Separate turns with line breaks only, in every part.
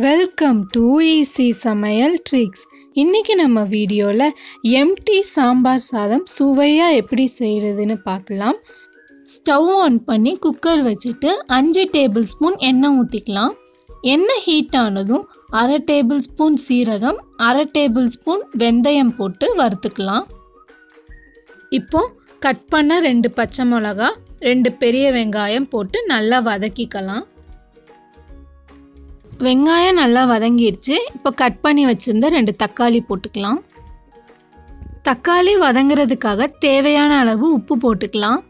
welcome to easy சமையல் tricks இன்றைக்கி நம்ம வீடியோவில் எம்டி சாம்பார் சாதம் சுவையாக எப்படி செய்கிறதுன்னு பார்க்கலாம் ஸ்டவ் ஆன் பண்ணி குக்கர் வச்சுட்டு அஞ்சு டேபிள் ஸ்பூன் எண்ணெய் ஊற்றிக்கலாம் எண்ணெய் ஹீட் ஆனதும் அரை டேபிள் ஸ்பூன் சீரகம் அரை டேபிள் ஸ்பூன் வெந்தயம் போட்டு வறுத்துக்கலாம் இப்போ கட் பண்ண ரெண்டு பச்சை மிளகா ரெண்டு பெரிய வெங்காயம் போட்டு நல்லா வதக்கிக்கலாம் வெங்காயம் நல்லா வதங்கிருச்சு இப்போ கட் பண்ணி வச்சுருந்த ரெண்டு தக்காளி போட்டுக்கலாம் தக்காளி வதங்குறதுக்காக தேவையான அளவு உப்பு போட்டுக்கலாம்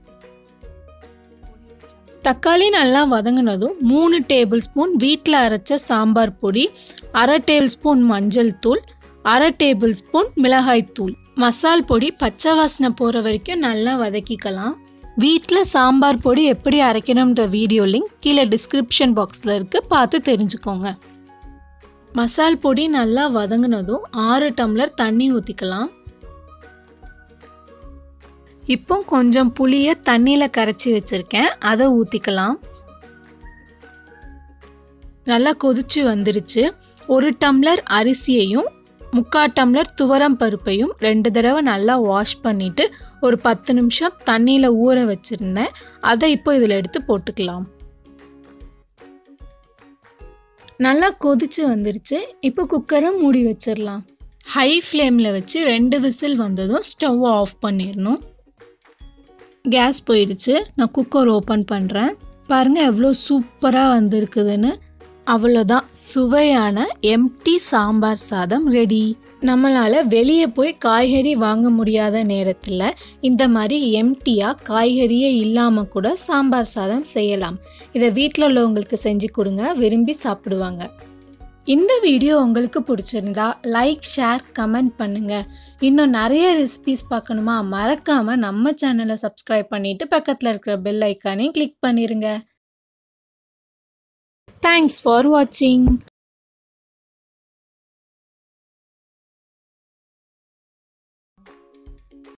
தக்காளி நல்லா வதங்கினதும் மூணு டேபிள் ஸ்பூன் வீட்டில் அரைச்ச சாம்பார் பொடி அரை டேபிள் ஸ்பூன் மஞ்சள் தூள் அரை டேபிள் ஸ்பூன் மிளகாய் தூள் மசால் பொடி பச்சை வாசனை போகிற வரைக்கும் நல்லா வதக்கிக்கலாம் வீட்டில் சாம்பார் பொடி எப்படி அரைக்கணுன்ற வீடியோ லிங்க் கீழே டிஸ்கிரிப்ஷன் பாக்ஸில் இருக்குது பார்த்து தெரிஞ்சுக்கோங்க மசால் பொடி நல்லா வதங்கினதும் ஆறு டம்ளர் தண்ணி ஊற்றிக்கலாம் இப்போ கொஞ்சம் புளியை தண்ணியில் கரைச்சி வச்சுருக்கேன் அதை ஊற்றிக்கலாம் நல்லா கொதிச்சு வந்துருச்சு ஒரு டம்ளர் அரிசியையும் முக்கால் டம்ளர் துவரம் பருப்பையும் ரெண்டு தடவை நல்லா வாஷ் பண்ணிவிட்டு ஒரு பத்து நிமிஷம் தண்ணியில் ஊற வச்சுருந்தேன் அதை இப்போ இதில் எடுத்து போட்டுக்கலாம் நல்லா கொதிச்சு வந்துருச்சு இப்போ குக்கரை மூடி வச்சிடலாம் ஹை ஃப்ளேமில் வச்சு ரெண்டு விசில் வந்ததும் ஸ்டவ் ஆஃப் பண்ணிடணும் கேஸ் போயிடுச்சு நான் குக்கர் ஓப்பன் பண்ணுறேன் பாருங்கள் எவ்வளோ சூப்பராக வந்திருக்குதுன்னு அவ்வளோதான் சுவையான எம்டி சாம்பார் சாதம் ரெடி நம்மளால் வெளியே போய் காய்கறி வாங்க முடியாத நேரத்தில் இந்த மாதிரி எம்டியாக காய்கறியே இல்லாமல் கூட சாம்பார் சாதம் செய்யலாம் இதை வீட்டில் உள்ளவங்களுக்கு செஞ்சு கொடுங்க விரும்பி சாப்பிடுவாங்க இந்த வீடியோ உங்களுக்கு பிடிச்சிருந்தா லைக் ஷேர் கமெண்ட் பண்ணுங்கள் இன்னும் நிறைய ரெசிபிஸ் பார்க்கணுமா மறக்காமல் நம்ம சேனலை சப்ஸ்கிரைப் பண்ணிவிட்டு பக்கத்தில் இருக்கிற பெல் ஐக்கானையும் கிளிக் பண்ணிடுங்க தேங்க்ஸ் ஃபார் வாட்சிங்